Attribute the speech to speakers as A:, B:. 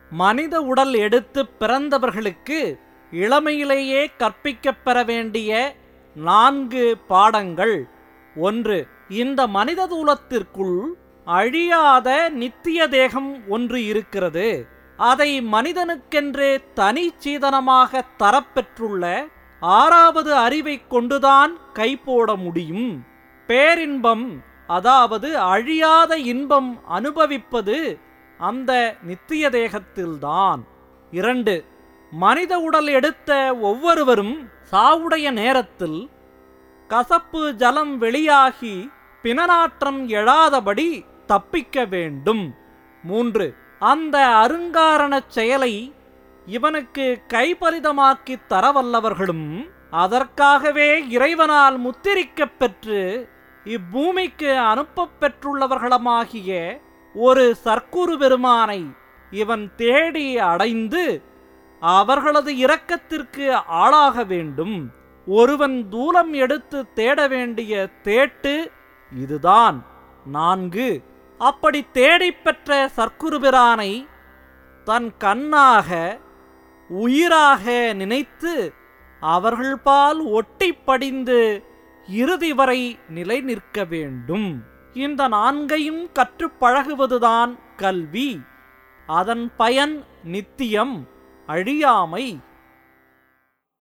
A: மனித உடல் எடுத்து பிறந்தவர்களுக்கு இளமையிலேயே கற்பிக்கப் பெற வேண்டிய நான்கு பாடங்கள் ஒன்று இந்த மனித தூலத்திற்குள் அழியாத நித்திய தேகம் ஒன்று இருக்கிறது அதை மனிதனுக்கென்றே தனி சீதனமாக தரப்பெற்றுள்ள ஆறாவது அறிவைக் கொண்டுதான் கைப்போட முடியும் பேரின்பம் அதாவது அழியாத இன்பம் அனுபவிப்பது அந்த நித்திய தேகத்தில்தான் இரண்டு மனித உடல் எடுத்த ஒவ்வொருவரும் சாவுடைய நேரத்தில் கசப்பு ஜலம் வெளியாகி பிணநாற்றம் எழாதபடி தப்பிக்க வேண்டும் மூன்று அந்த அருங்காரணச் செயலை இவனுக்கு கைபலிதமாக்கி தரவல்லவர்களும் அதற்காகவே இறைவனால் முத்திரிக்கப் பெற்று இப்பூமிக்கு அனுப்பப் பெற்றுள்ளவர்களுமாகிய ஒரு சர்க்குரு பெருமானை இவன் தேடி அடைந்து அவர்களது இரக்கத்திற்கு ஆளாக வேண்டும் ஒருவன் தூலம் எடுத்து தேட வேண்டிய தேட்டு இதுதான் நான்கு அப்படி தேடிப் பெற்ற சர்க்குருபிரானை தன் கண்ணாக உயிராக நினைத்து அவர்கள் பால் ஒட்டி படிந்து இறுதி வரை நிலை நிற்க வேண்டும் இந்த நான்கையும் கற்றுப் பழகுவதுதான் கல்வி அதன் பயன் நித்தியம் அழியாமை